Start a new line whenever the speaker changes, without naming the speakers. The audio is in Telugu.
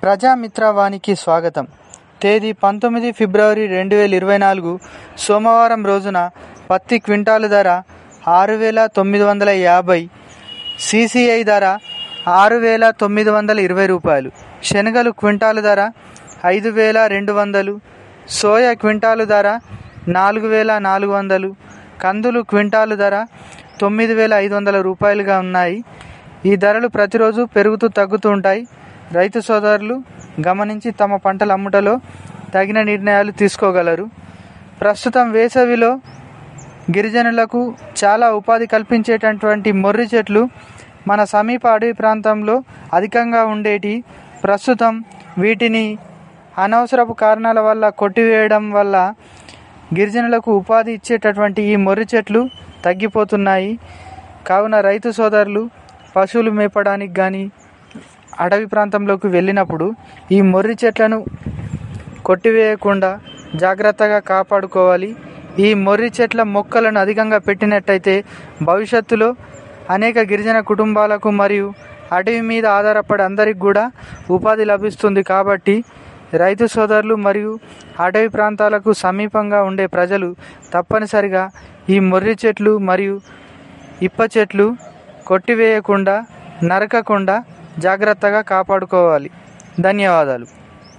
ప్రజామిత్రవానికి స్వాగతం తేదీ పంతొమ్మిది ఫిబ్రవరి రెండు వేల ఇరవై నాలుగు సోమవారం రోజున పత్తి క్వింటాలు ధర ఆరు వేల తొమ్మిది వందల యాభై సిసిఐ ధర ఆరు వేల తొమ్మిది వందల ఇరవై రూపాయలు శనగలు క్వింటాలు ధర ఐదు వేల రెండు వందలు సోయా క్వింటాలు ధర నాలుగు వేల నాలుగు వందలు కందులు క్వింటాలు ధర తొమ్మిది వేల ఐదు వందల రూపాయలుగా ఉన్నాయి ఈ ధరలు ప్రతిరోజు పెరుగుతూ తగ్గుతూ ఉంటాయి రైతు సోదరులు గమనించి తమ పంటల అమ్ముటలో తగిన నిర్ణయాలు తీసుకోగలరు ప్రస్తుతం వేసవిలో గిరిజనులకు చాలా ఉపాధి కల్పించేటటువంటి మొర్రి చెట్లు మన సమీప అడవి ప్రాంతంలో అధికంగా ఉండేటి ప్రస్తుతం వీటిని అనవసరపు కారణాల వల్ల కొట్టివేయడం వల్ల గిరిజనులకు ఉపాధి ఇచ్చేటటువంటి ఈ మొర్రి చెట్లు తగ్గిపోతున్నాయి కావున రైతు సోదరులు పశువులు మేపడానికి కానీ అడవి ప్రాంతంలోకి వెళ్ళినప్పుడు ఈ మొర్రి చెట్లను కొట్టివేయకుండా జాగ్రత్తగా కాపాడుకోవాలి ఈ మొర్రి చెట్ల మొక్కలను అధికంగా పెట్టినట్టయితే భవిష్యత్తులో అనేక గిరిజన కుటుంబాలకు మరియు అడవి మీద ఆధారపడి అందరికి కూడా ఉపాధి లభిస్తుంది కాబట్టి రైతు సోదరులు మరియు అటవీ ప్రాంతాలకు సమీపంగా ఉండే ప్రజలు తప్పనిసరిగా ఈ మొర్రి చెట్లు మరియు ఇప్ప చెట్లు కొట్టివేయకుండా నరకకుండా జాగ్రత్తగా కాపాడుకోవాలి ధన్యవాదాలు